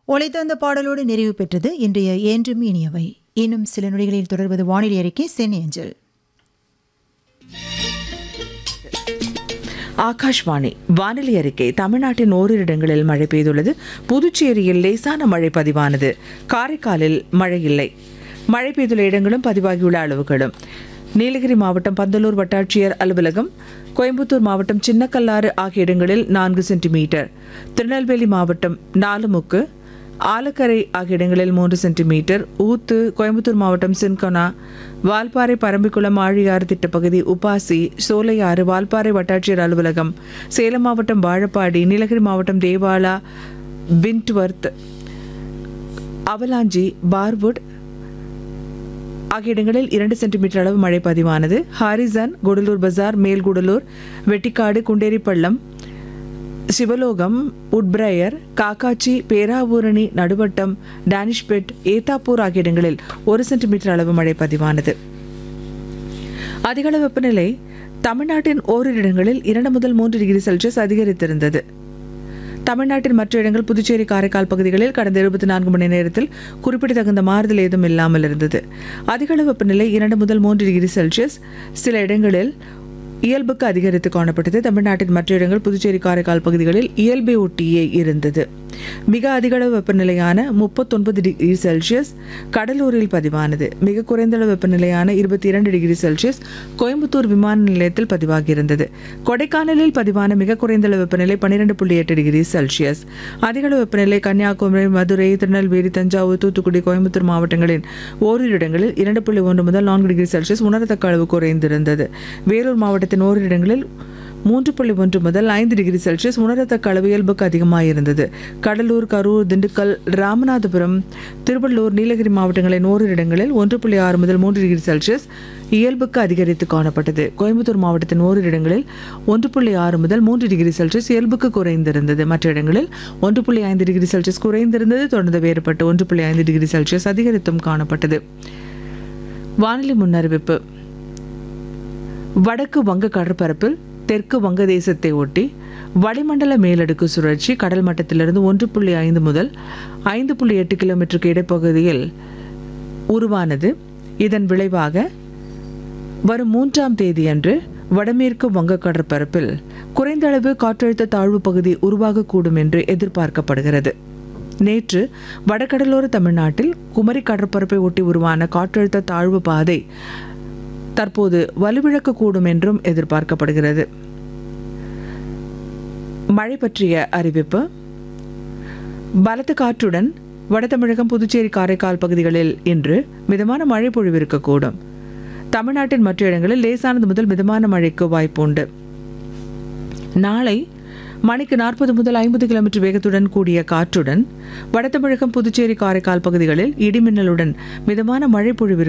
ஒளைத்த அந்த பாடலோடு நிறைவு பெற்றது இன்றைய என்றும் இனியவை இன்னும் சில நொடிகளில் தொடர்வது வானிலை அறிக்கை சென்னை அஞ்சல் ஆகாஷ்வாணி வானிலை அறிக்கை தமிழ்நாட்டின் ஓரிரு இடங்களில் மழை பெய்துள்ளது புதுச்சேரியில் லேசான மழை பதிவானது காரைக்காலில் மழை இல்லை மழை பெய்துள்ள இடங்களும் பதிவாகியுள்ள அளவுகளும் நீலகிரி மாவட்டம் பந்தலூர் வட்டாட்சியர் அலுவலகம் கோயம்புத்தூர் மாவட்டம் சின்னக்கல்லாறு ஆகிய இடங்களில் நான்கு சென்டிமீட்டர் திருநெல்வேலி மாவட்டம் நாலுமுக்கு ஆலக்கரை ஆகிய இடங்களில் மூன்று சென்டிமீட்டர் ஊத்து கோயம்புத்தூர் மாவட்டம் சின்கொனா வால்பாறை பரம்பிக்குளம் ஆழியாறு திட்டப்பகுதி உப்பாசி சோலையாறு வால்பாறை வட்டாட்சியர் அலுவலகம் சேலம் மாவட்டம் வாழப்பாடி நீலகிரி மாவட்டம் தேவாலா விண்ட்வர்த் அவலாஞ்சி பார்வுட் ஆகிய இடங்களில் இரண்டு சென்டிமீட்டர் அளவு மழை பதிவானது ஹாரிசன் குடலூர் பஜார் மேல்குடலூர் வெட்டிக்காடு குண்டேரிப்பள்ளம் சிவலோகம் உட்பிரயர் காக்காச்சி பேராவூரணி நடுவட்டம் டானிஷ்பெட் ஏத்தாப்பூர் ஆகிய இடங்களில் ஒரு சென்டிமீட்டர் அளவு மழை பதிவானது அதிகள வெப்பநிலை தமிழ்நாட்டின் ஓரிரு இடங்களில் இரண்டு முதல் மூன்று டிகிரி செல்சியஸ் அதிகரித்திருந்தது தமிழ்நாட்டின் மற்ற இடங்கள் புதுச்சேரி காரைக்கால் பகுதிகளில் கடந்த இருபத்தி நான்கு மணி நேரத்தில் குறிப்பிடத்தகுந்த மாறுதல் ஏதும் இல்லாமல் இருந்தது அதிகளவு வெப்பநிலை இரண்டு முதல் மூன்று டிகிரி செல்சியஸ் சில இடங்களில் இயல்புக்கு அதிகரித்து காணப்பட்டது தமிழ்நாட்டின் மற்ற இடங்கள் புதுச்சேரி காரைக்கால் பகுதிகளில் இயல்பை ஒட்டியே இருந்தது மிக அதிகளவு வெப்பநிலையான முப்பத்தொன்பது டிகிரி செல்சியஸ் கடலூரில் பதிவானது மிக குறைந்த அளவு வெப்பநிலையான இருபத்தி இரண்டு டிகிரி செல்சியஸ் கோயம்புத்தூர் விமான நிலையத்தில் பதிவாகியிருந்தது கொடைக்கானலில் பதிவான மிக குறைந்த அளவு வெப்பநிலை பன்னிரெண்டு புள்ளி எட்டு டிகிரி செல்சியஸ் அதிகளவு வெப்பநிலை கன்னியாகுமரி மதுரை திருநெல்வேலி தஞ்சாவூர் தூத்துக்குடி கோயம்புத்தூர் மாவட்டங்களின் ஓரிரு இடங்களில் இரண்டு புள்ளி ஒன்று முதல் நான்கு டிகிரி செல்சியஸ் உணரத்தக்க அளவு குறைந்திருந்தது வேலூர் மாவட்டத்தின் ஓரிரு இடங்களில் மூன்று புள்ளி ஒன்று முதல் ஐந்து டிகிரி செல்சியஸ் உணரத்தக்க அளவு இயல்புக்கு அதிகமாக இருந்தது கடலூர் கரூர் திண்டுக்கல் ராமநாதபுரம் திருவள்ளூர் நீலகிரி மாவட்டங்களின் ஓரிரு இடங்களில் ஒன்று புள்ளி ஆறு முதல் மூன்று டிகிரி செல்சியஸ் இயல்புக்கு அதிகரித்து காணப்பட்டது கோயம்புத்தூர் மாவட்டத்தின் ஓரிரு இடங்களில் ஒன்று புள்ளி ஆறு முதல் மூன்று டிகிரி செல்சியஸ் இயல்புக்கு குறைந்திருந்தது மற்ற இடங்களில் ஒன்று புள்ளி ஐந்து டிகிரி செல்சியஸ் குறைந்திருந்தது தொடர்ந்து வேறுபட்டு ஒன்று புள்ளி ஐந்து டிகிரி செல்சியஸ் அதிகரித்தும் காணப்பட்டது வானிலை முன்னறிவிப்பு வடக்கு வங்க கடற்பரப்பில் தெற்கு வங்கதேசத்தை ஒட்டி வளிமண்டல மேலடுக்கு சுழற்சி கடல் மட்டத்திலிருந்து ஒன்று புள்ளி ஐந்து முதல் ஐந்து புள்ளி எட்டு கிலோமீட்டருக்கு இடைப்பகுதியில் உருவானது இதன் விளைவாக வரும் மூன்றாம் தேதியன்று வடமேற்கு வங்க கடற்பரப்பில் குறைந்த அளவு காற்றழுத்த தாழ்வு பகுதி உருவாகக்கூடும் என்று எதிர்பார்க்கப்படுகிறது நேற்று வடகடலோர தமிழ்நாட்டில் குமரி கடற்பரப்பை ஒட்டி உருவான காற்றழுத்த தாழ்வு பாதை தற்போது வலுவிழக்கக்கூடும் என்றும் எதிர்பார்க்கப்படுகிறது மழை பற்றிய அறிவிப்பு பலத்த காற்றுடன் வடதமிழகம் புதுச்சேரி காரைக்கால் பகுதிகளில் இன்று மிதமான மழை பொழிவிருக்கக்கூடும் தமிழ்நாட்டின் மற்ற இடங்களில் லேசானது முதல் மிதமான மழைக்கு வாய்ப்புண்டு நாளை மணிக்கு நாற்பது முதல் ஐம்பது கிலோமீட்டர் வேகத்துடன் கூடிய காற்றுடன் வடதமிழகம் புதுச்சேரி காரைக்கால் பகுதிகளில் இடிமின்னலுடன் மிதமான மழை பொழிவு